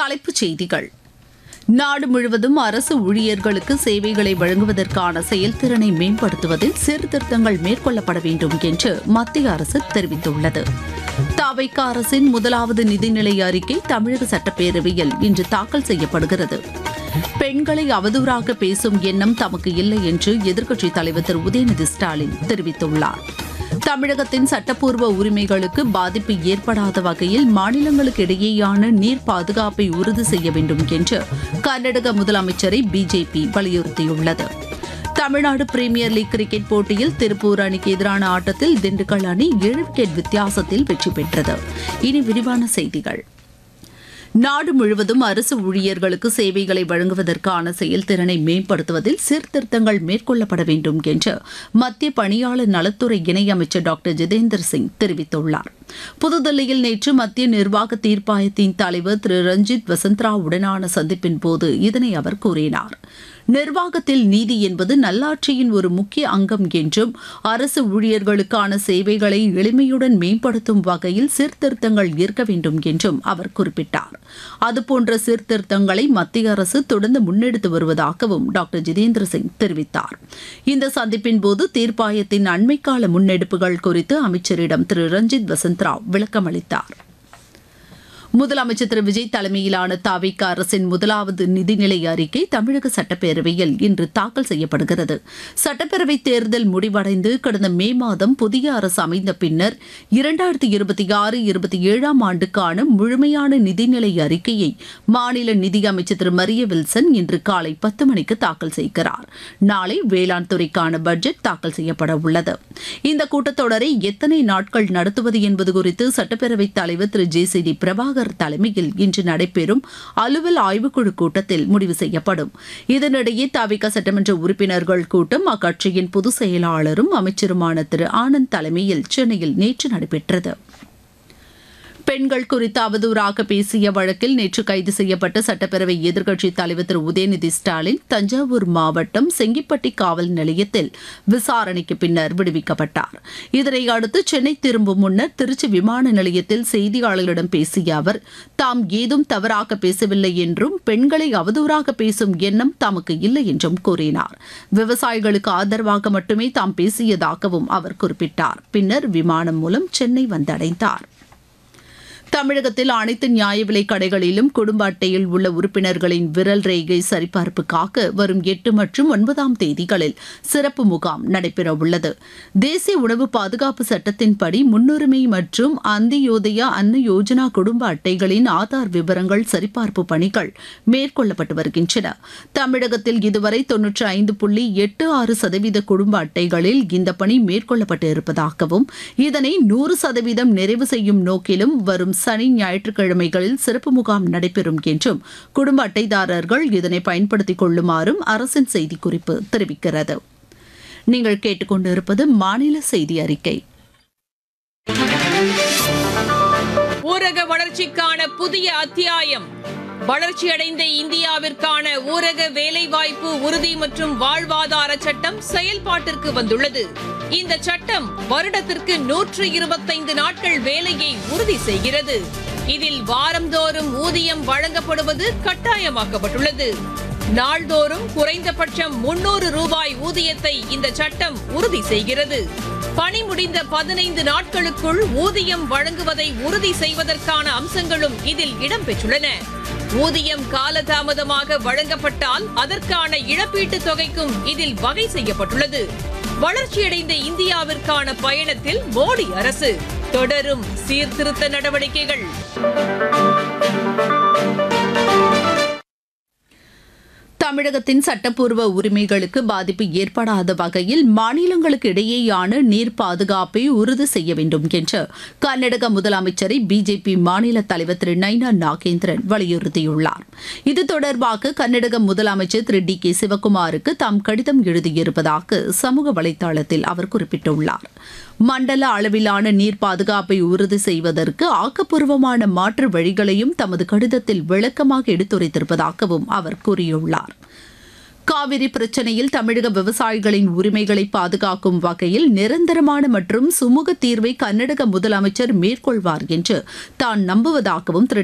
தலைப்புச் செய்திகள் நாடு முழுவதும் அரசு ஊழியர்களுக்கு சேவைகளை வழங்குவதற்கான செயல்திறனை மேம்படுத்துவதில் சீர்திருத்தங்கள் மேற்கொள்ளப்பட வேண்டும் என்று மத்திய அரசு தெரிவித்துள்ளது தாவைக்க அரசின் முதலாவது நிதிநிலை அறிக்கை தமிழக சட்டப்பேரவையில் இன்று தாக்கல் செய்யப்படுகிறது பெண்களை அவதூறாக பேசும் எண்ணம் தமக்கு இல்லை என்று எதிர்க்கட்சித் தலைவர் திரு உதயநிதி ஸ்டாலின் தெரிவித்துள்ளார் தமிழகத்தின் சட்டப்பூர்வ உரிமைகளுக்கு பாதிப்பு ஏற்படாத வகையில் மாநிலங்களுக்கு இடையேயான நீர் பாதுகாப்பை உறுதி செய்ய வேண்டும் என்று கர்நாடக முதலமைச்சரை பிஜேபி வலியுறுத்தியுள்ளது தமிழ்நாடு பிரீமியர் லீக் கிரிக்கெட் போட்டியில் திருப்பூர் அணிக்கு எதிரான ஆட்டத்தில் திண்டுக்கல் அணி ஏழு விக்கெட் வித்தியாசத்தில் வெற்றி பெற்றது இனி விரிவான செய்திகள் நாடு முழுவதும் அரசு ஊழியர்களுக்கு சேவைகளை வழங்குவதற்கான செயல்திறனை மேம்படுத்துவதில் சீர்திருத்தங்கள் மேற்கொள்ளப்பட வேண்டும் என்று மத்திய பணியாளர் நலத்துறை இணையமைச்சர் டாக்டர் ஜிதேந்தர் சிங் தெரிவித்துள்ளார் புதுதில்லியில் நேற்று மத்திய நிர்வாக தீர்ப்பாயத்தின் தலைவர் திரு ரஞ்சித் வசந்த்ரா உடனான சந்திப்பின் போது இதனை அவர் கூறினார் நிர்வாகத்தில் நீதி என்பது நல்லாட்சியின் ஒரு முக்கிய அங்கம் என்றும் அரசு ஊழியர்களுக்கான சேவைகளை எளிமையுடன் மேம்படுத்தும் வகையில் சீர்திருத்தங்கள் இருக்க வேண்டும் என்றும் அவர் குறிப்பிட்டார் அதுபோன்ற சீர்திருத்தங்களை மத்திய அரசு தொடர்ந்து முன்னெடுத்து வருவதாகவும் டாக்டர் ஜிதேந்திர சிங் தெரிவித்தார் இந்த சந்திப்பின் போது தீர்ப்பாயத்தின் அண்மைக்கால முன்னெடுப்புகள் குறித்து அமைச்சரிடம் திரு ரஞ்சித் வசந்த்ராவ் விளக்கமளித்தார் முதலமைச்சர் திரு விஜய் தலைமையிலான தாவிக அரசின் முதலாவது நிதிநிலை அறிக்கை தமிழக சட்டப்பேரவையில் இன்று தாக்கல் செய்யப்படுகிறது சட்டப்பேரவை தேர்தல் முடிவடைந்து கடந்த மே மாதம் புதிய அரசு அமைந்த பின்னர் இரண்டாயிரத்தி இருபத்தி ஆறு இருபத்தி ஏழாம் ஆண்டுக்கான முழுமையான நிதிநிலை அறிக்கையை மாநில நிதியமைச்சர் திரு மரிய வில்சன் இன்று காலை பத்து மணிக்கு தாக்கல் செய்கிறார் நாளை வேளாண் துறைக்கான பட்ஜெட் தாக்கல் செய்யப்பட உள்ளது இந்த கூட்டத்தொடரை எத்தனை நாட்கள் நடத்துவது என்பது குறித்து சட்டப்பேரவைத் தலைவர் Thiru J C D Prabhakar தலைமையில் இன்று நடைபெறும் அலுவல் ஆய்வுக்குழு கூட்டத்தில் முடிவு செய்யப்படும் இதனிடையே தவிக சட்டமன்ற உறுப்பினர்கள் கூட்டம் அக்கட்சியின் பொதுச் செயலாளரும் அமைச்சருமான திரு ஆனந்த் தலைமையில் சென்னையில் நேற்று நடைபெற்றது பெண்கள் குறித்து அவதூறாக பேசிய வழக்கில் நேற்று கைது செய்யப்பட்ட சட்டப்பேரவை எதிர்க்கட்சித் தலைவர் திரு உதயநிதி ஸ்டாலின் தஞ்சாவூர் மாவட்டம் செங்கிப்பட்டி காவல் நிலையத்தில் விசாரணைக்கு பின்னர் விடுவிக்கப்பட்டார் இதனை அடுத்து சென்னை திரும்பும் முன்னர் திருச்சி விமான நிலையத்தில் செய்தியாளர்களிடம் பேசிய அவர் தாம் ஏதும் தவறாக பேசவில்லை என்றும் பெண்களை அவதூறாக பேசும் எண்ணம் தமக்கு இல்லை என்றும் கூறினார் விவசாயிகளுக்கு ஆதரவாக மட்டுமே தாம் பேசியதாகவும் அவர் குறிப்பிட்டார் பின்னர் விமானம் மூலம் சென்னை வந்தடைந்தார் தமிழகத்தில் அனைத்து நியாய விலைக் கடைகளிலும் குடும்ப அட்டையில் உள்ள உறுப்பினர்களின் விரல் ரேகை சரிபார்ப்புக்காக வரும் எட்டு மற்றும் ஒன்பதாம் தேதிகளில் சிறப்பு முகாம் நடைபெறவுள்ளது தேசிய உணவு பாதுகாப்பு சட்டத்தின்படி முன்னுரிமை மற்றும் அந்தியோதயா அன்ன யோஜனா குடும்ப அட்டைகளின் ஆதார் விவரங்கள் சரிபார்ப்பு பணிகள் மேற்கொள்ளப்பட்டு வருகின்றன தமிழகத்தில் இதுவரை தொன்னூற்றி ஐந்து புள்ளி எட்டு ஆறு சதவீத குடும்ப அட்டைகளில் இந்த பணி மேற்கொள்ளப்பட்டு இருப்பதாகவும் இதனை நூறு சதவீதம் நிறைவு செய்யும் நோக்கிலும் வரும் சனி ஞாயிற்றுக்கிழமைகளில் சிறப்பு முகாம் நடைபெறும் என்றும் குடும்ப அட்டைதாரர்கள் இதனை பயன்படுத்திக் கொள்ளுமாறும் அரசின் செய்திக்குறிப்பு தெரிவிக்கிறது நீங்கள் கேட்டுக்கொண்டிருப்பது மாநில செய்தி அறிக்கை ஊரக வளர்ச்சிக்கான புதிய அத்தியாயம் வளர்ச்சியடைந்த இந்தியாவிற்கான ஊரக வேலைவாய்ப்பு உறுதி மற்றும் வாழ்வாதார சட்டம் செயல்பாட்டிற்கு வந்துள்ளது இந்த சட்டம் வருடத்திற்கு நூற்று இருபத்தைந்து நாட்கள் வேலையை உறுதி செய்கிறது இதில் வாரந்தோறும் ஊதியம் வழங்கப்படுவது கட்டாயமாக்கப்பட்டுள்ளது நாள்தோறும் குறைந்தபட்சம் முன்னூறு ரூபாய் ஊதியத்தை இந்த சட்டம் உறுதி செய்கிறது பணி முடிந்த பதினைந்து நாட்களுக்குள் ஊதியம் வழங்குவதை உறுதி செய்வதற்கான அம்சங்களும் இதில் இடம்பெற்றுள்ளன ஊதியம் காலதாமதமாக வழங்கப்பட்டால் அதற்கான இழப்பீட்டுத் தொகைக்கும் இதில் வகை செய்யப்பட்டுள்ளது வளர்ச்சியடைந்த இந்தியாவிற்கான பயணத்தில் மோடி அரசு தொடரும் சீர்திருத்த நடவடிக்கைகள் தமிழகத்தின் சட்டப்பூர்வ உரிமைகளுக்கு பாதிப்பு ஏற்படாத வகையில் மாநிலங்களுக்கு இடையேயான நீர் பாதுகாப்பை உறுதி செய்ய வேண்டும் என்று கர்நாடக முதலமைச்சரை பிஜேபி மாநில தலைவர் திரு நைனா நாகேந்திரன் வலியுறுத்தியுள்ளார் இது தொடர்பாக கர்நாடக முதலமைச்சர் திரு டி கே சிவக்குமாருக்கு தாம் கடிதம் எழுதியிருப்பதாக சமூக வலைதளத்தில் அவர் குறிப்பிட்டுள்ளார் மண்டல அளவிலான நீர் பாதுகாப்பை உறுதி செய்வதற்கு ஆக்கப்பூர்வமான மாற்று வழிகளையும் தமது கடிதத்தில் விளக்கமாக எடுத்துரைத்திருப்பதாகவும் அவர் கூறியுள்ளார் காவிரி பிரச்சனையில் தமிழக விவசாயிகளின் உரிமைகளை பாதுகாக்கும் வகையில் நிரந்தரமான மற்றும் சுமூக தீர்வை கர்நாடக முதலமைச்சர் மேற்கொள்வார் என்று தான் நம்புவதாகவும் திரு